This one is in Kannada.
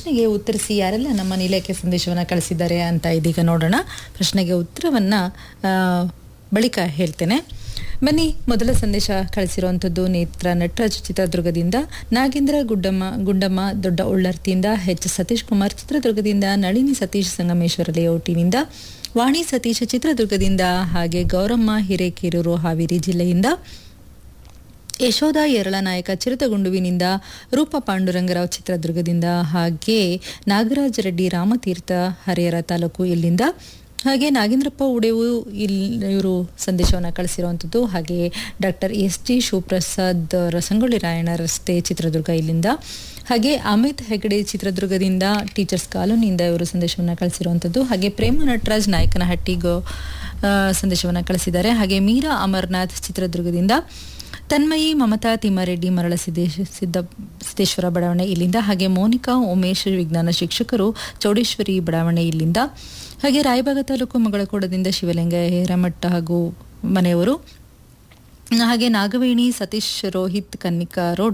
ಪ್ರಶ್ನೆಗೆ ಉತ್ತರಿಸಿ ಯಾರೆಲ್ಲ ನಮ್ಮ ನಿಲಯಕ್ಕೆ ಸಂದೇಶವನ್ನು ಕಳಿಸಿದ್ದಾರೆ ಅಂತ ಇದೀಗ ನೋಡೋಣ ಪ್ರಶ್ನೆಗೆ ಉತ್ತರವನ್ನು ಬಳಿಕ ಹೇಳ್ತೇನೆ ಬನ್ನಿ ಮೊದಲ ಸಂದೇಶ ಕಳಿಸಿರುವಂಥದ್ದು ನೇತ್ರ ನಟರಾಜ್ ಚಿತ್ರದುರ್ಗದಿಂದ ನಾಗೇಂದ್ರ ಗುಡ್ಡಮ್ಮ ಗುಂಡಮ್ಮ ದೊಡ್ಡ ಉಳ್ಳರ್ತಿಯಿಂದ ಎಚ್ ಸತೀಶ್ ಕುಮಾರ್ ಚಿತ್ರದುರ್ಗದಿಂದ ನಳಿನಿ ಸತೀಶ್ ಸಂಗಮೇಶ್ವರ ಲೇಔಟಿನಿಂದ ವಾಣಿ ಸತೀಶ್ ಚಿತ್ರದುರ್ಗದಿಂದ ಹಾಗೆ ಗೌರಮ್ಮ ಹಿರೇಕೆರೂರು ಹಾವೇರಿ ಜಿಲ್ಲೆಯಿಂದ ಯಶೋಧ ಯರಳನಾಯಕ ಚಿರತಗುಂಡುವಿನಿಂದ ರೂಪ ಪಾಂಡುರಂಗರಾವ್ ಚಿತ್ರದುರ್ಗದಿಂದ ಹಾಗೆ ನಾಗರಾಜ ರೆಡ್ಡಿ ರಾಮತೀರ್ಥ ಹರಿಹರ ತಾಲೂಕು ಇಲ್ಲಿಂದ ಹಾಗೆ ನಾಗೇಂದ್ರಪ್ಪ ಉಡೇವು ಇಲ್ಲಿ ಇವರು ಸಂದೇಶವನ್ನು ಕಳಿಸಿರುವಂಥದ್ದು ಹಾಗೆ ಡಾಕ್ಟರ್ ಎಸ್ ಟಿ ಶಿವಪ್ರಸಾದ್ ರಸಂಗೊಳ್ಳಿ ರಾಯಣ್ಣ ರಸ್ತೆ ಚಿತ್ರದುರ್ಗ ಇಲ್ಲಿಂದ ಹಾಗೆ ಅಮಿತ್ ಹೆಗಡೆ ಚಿತ್ರದುರ್ಗದಿಂದ ಟೀಚರ್ಸ್ ಕಾಲೋನಿಯಿಂದ ಇವರು ಸಂದೇಶವನ್ನು ಕಳಿಸಿರುವಂಥದ್ದು ಹಾಗೆ ಪ್ರೇಮ ನಟರಾಜ್ ನಾಯಕನಹಟ್ಟಿ ಗೋ ಸಂದೇಶವನ್ನು ಕಳಿಸಿದ್ದಾರೆ ಹಾಗೆ ಮೀರಾ ಅಮರ್ನಾಥ್ ಚಿತ್ರದುರ್ಗದಿಂದ ತನ್ಮಯಿ ಮಮತಾ ತಿಮ್ಮಾರೆಡ್ಡಿ ಮರಳ ಸಿದ್ದೇಶ್ ಸಿದ್ದ ಸಿದ್ದೇಶ್ವರ ಬಡಾವಣೆ ಇಲ್ಲಿಂದ ಹಾಗೆ ಮೋನಿಕಾ ಉಮೇಶ್ ವಿಜ್ಞಾನ ಶಿಕ್ಷಕರು ಚೌಡೇಶ್ವರಿ ಬಡಾವಣೆ ಇಲ್ಲಿಂದ ಹಾಗೆ ರಾಯಬಾಗ ತಾಲೂಕು ಮಗಳಕೋಡದಿಂದ ಶಿವಲಿಂಗ ಹೇರಮಠ ಹಾಗೂ ಮನೆಯವರು ಹಾಗೆ ನಾಗವೇಣಿ ಸತೀಶ್ ರೋಹಿತ್ ಕನ್ನಿಕಾ ರೋಡ್